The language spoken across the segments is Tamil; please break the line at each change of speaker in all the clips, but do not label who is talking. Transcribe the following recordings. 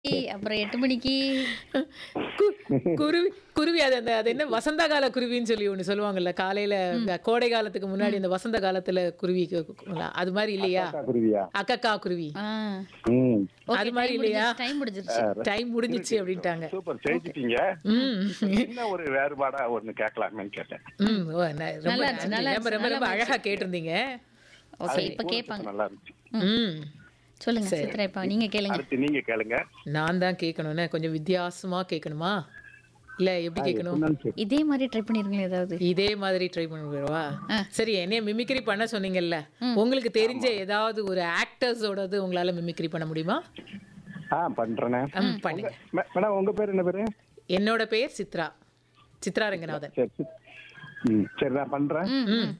அப்புறம் எட்டு மணிக்கு
கு- குருவி குருவி அது அந்த அது என்ன வசந்த கால குருவின்னு சொல்லி ஒண்ணு சொல்லுவாங்கல்ல காலையில இந்த கோடை காலத்துக்கு முன்னாடி இந்த வசந்த காலத்துல குருவி கு- கு- அது மாதிரி இல்லையா
அக்கா குருவியா
அக்கக்கா குருவி
ஆ
ம்
அது மாதிரி இல்லையா
டைம் முடிஞ்சிருச்சு
டைம் முடிஞ்சிச்சு அப்படின்ட்டாங்க
சூப்பர் ஜெயிச்சிட்டீங்க
ம்
என்ன ஒரு வேறுபாடா ஒண்ணு கேட்கலாமேன்னு கேட்டேன்
ம் ஓ, ந- ரொம்ப
நல்லா இருந்துச்சு,
நன்றி.
நல்லா
ரொம்ப ரொம்ப ரொம்ப அழகா கேட்டிருந்தீங்க
ஓகே இப்ப
ஊருக்கு
கேட்பாங்க
நல்லா இருந்துச்சு
ம்
சொல்லுங்க சித்ரா இப்ப நீங்க கேளுங்க
அடுத்து நீங்க கேளுங்க
நான் தான் கேட்கணும்னு கொஞ்சம் வித்தியாசமா கேட்கணுமா இல்ல எப்படி கேட்கணும்
சொன்னாலும் சரி.
இதே மாதிரி ட்ரை பண்ணிருங்களேன் ஏதாவது
இதே மாதிரி ட்ரை பண்ணுவா சரி என்னைய மிமிக்ரி பண்ண சொன்னீங்கல்ல உங்களுக்கு தெரிஞ்ச ஏதாவது ஒரு ஆக்டர்ஸோடது உங்களால மிமிக்ரி பண்ண முடியுமா
ஆ பண்றேனே
ம், பண்ணுங்க
மே- மேடம் உங்க பேர் என்ன பேரு
என்னோட பெயர் சித்ரா சித்ரா ரங்கநாதன்
சரி சரி ம் சரி நான் பண்றேன்
ம்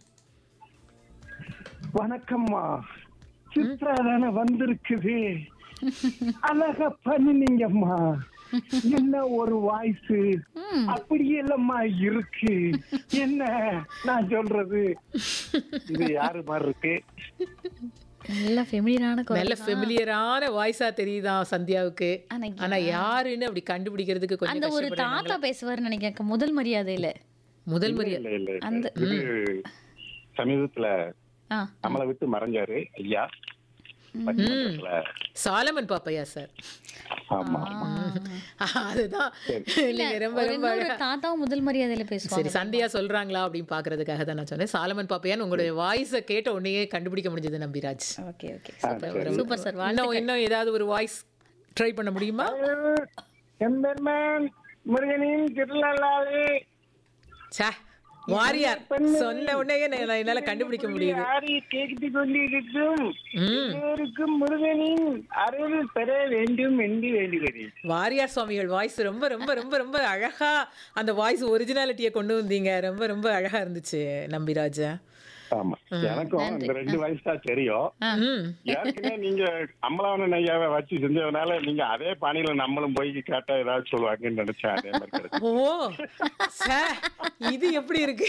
வணக்கம்மா சித்ரா தானே வந்திருக்குது அழகா பண்ணினீங்கம்மா என்ன ஒரு வாய்ஸ் அப்படி இல்லம்மா இருக்கு என்ன நான் சொல்றது இது யாரு மாதிரி இருக்கு
நல்ல ஃபெமிலியரான குரல்
நல்ல ஃபெமிலியரான வாய்ஸா தெரியுதா சந்தியாவுக்கு
ஆனா
ஆனா யாருன்னு அப்படி கண்டுபிடிக்கிறதுக்கு
அந்த
கொஞ்சம்
ஒரு தாத்தா பேசுவாருன்னு நினைக்கிறேன் முதல் மரியாதையில
முதல் முறையா
இல்ல இல்ல இல்ல.
அந்த-
இது சமீபத்துல
ஆ
நம்மளை விட்டு மறைஞ்சாரு ஐயா பட்டிமன்றத்துல
சாலமன் பாப்பையா சார்
ஆமா
அதுதான் நீங்க ரொம்ப
ஒரு
ரொம்ப
இன்னொரு தாத்தாவும் முதல் மரியாதையில பேசுவாங்க
சரி சந்தியா சொல்றாங்களா அப்படின்னு பாக்குறதுக்காக தான் நான் சொன்னேன் சாலமன் பாப்பையான்னு உங்களுடைய வாய்ஸை கேட்ட உடனே கண்டுபிடிக்க முடிஞ்சது Nambiraj
okay okay super super sir
இன்னும் இன்னும் ஏதாவது ஒரு வாய்ஸ் ட்ரை பண்ண முடியுமா
எம்பெருமான் முருகனின் திருநள்ளாறு
சே வாரியார் சொன்ன உடனே நான் என்னால கண்டுபிடிக்க முடியுது
ஆரி கேட்டு கொண்டிருக்கும்
ம்
எல்லோருக்கும் முருகனின் அருள் பெற வேண்டும் என்று வேண்டுகிறேன்
வாரியார் சுவாமிகள் வாய்ஸ் ரொம்ப ரொம்ப ரொம்ப ரொம்ப அழகா அந்த வாய்ஸ் ஒரிஜினாலிட்டியை கொண்டு வந்தீங்க ரொம்ப ரொம்ப அழகா இருந்துச்சு நம்பிராஜா
ஆமா எனக்கும் இந்த ரெண்டு வயசு தான் தெரியும்
ம்
ஏற்கனவே நீங்க அம்பலாவணன் ஐயாவை வச்சு செஞ்சதுனால நீங்க அதே பாணியில நம்மளும் போய் கேட்டா ஏதாவது சொல்லுவாங்கன்னு நினைச்சேன் அதே மாதிரி கிடைச்சு
ஓ சே இது எப்படி இருக்கு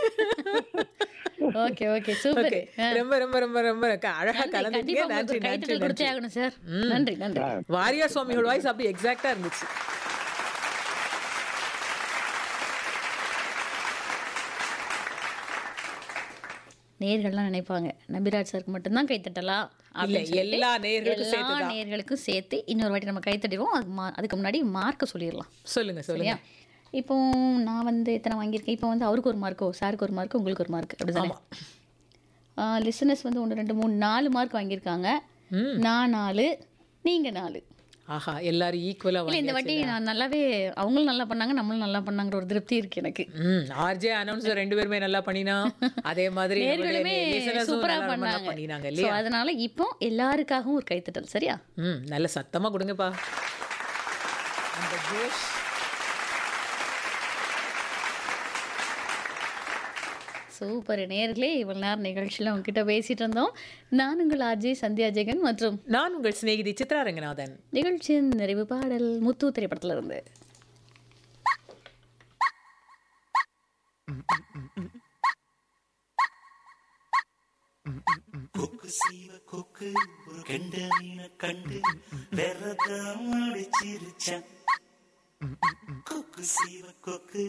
ஓகே ஓகே சூப்பர்
ஓகே ரொம்ப ரொம்ப ரொம்ப ரொம்ப க- அழகா கலந்துட்டீங்க
கண்டிப்பா
நன்றி
உங்களுக்கு
நன்றி
கைத்தட்டல் கொடுத்தே
நன்றி
ஆகணும் சார் நன்றி நன்றி
வாரியார் சுவாமிகள் வாய்ஸ் அப்படி எக்ஸாக்டா இருந்துச்சு
நேர்கள்லாம் நினைப்பாங்க நபிராஜ் சாருக்கு மட்டும்தான் கைத்தட்டலாம்
இல்ல
அப்படின்னு சொல்லிட்டு
எல்லா நேயர்களுக்கும்
எல்லா
சேர்த்துதான்
நேர்களுக்கும் சேர்த்து இன்னொரு வாட்டி நம்ம கைத்தட்டிடுவோம் அதுக்கு மா- அதுக்கு முன்னாடி மார்க்கை சொல்லிடலாம்
சொல்லுங்க சொல்லுங்க
சரியா இப்போ நான் வந்து எத்தனை வாங்கியிருக்கேன் இப்போ வந்து அவருக்கு ஒரு மார்க்கோ சாருக்கு ஒரு மார்க் உங்களுக்கு ஒரு மார்க் அப்படிதானே லிசனர்ஸ் வந்து ஒன்று ரெண்டு மூணு நாலு மார்க் வாங்கியிருக்காங்க நான் நாலு நீங்க நாலு
ஆஹா எல்லாரும் ஈக்குவலா
இல்லை இந்த வாட்டி நான் நல்லாவே அவங்களும் நல்லா பண்ணாங்க நம்மளும் நல்லா பண்ணாங்கிற ஒரு திருப்தி இருக்கு எனக்கு
ம் ஆர்ஜே அனௌன்சர் ரெண்டு பேருமே நல்லா பண்ணினா அதே மாதிரி நம்மளுடைய
நேர்களுமே
listeners-உம்
சூப்பரா
நல்லா நல்லா
பண்ணாங்க
பண்ணினாங்க
ஸோ
இல்லையா
அதனால இப்போ எல்லாருக்காகவும் ஒரு கைத்தட்டல் சரியா
ம் நல்ல சத்தமா கொடுங்கப்பா அந்த ஜோஷ்
சூப்பர் நேர்களே இவ்வளவு நேரம் நிகழ்ச்சியில் உங்ககிட்ட பேசிட்டு இருந்தோம் நான் உங்கள் அஜய் சந்தியா ஜெகன் மற்றும்
நான் உங்கள் சிநேகிதி சித்ரா ரங்கநாதன்
நிகழ்ச்சியின் நிறைவு பாடல் முத்து திரைப்படத்துல இருந்து
கொக்கு சீவ கொக்கு ஒரு கெண்ட மீனை கண்டு வெறதான் அடிச்சிருச்சான் கொக்கு சீவ கொக்கு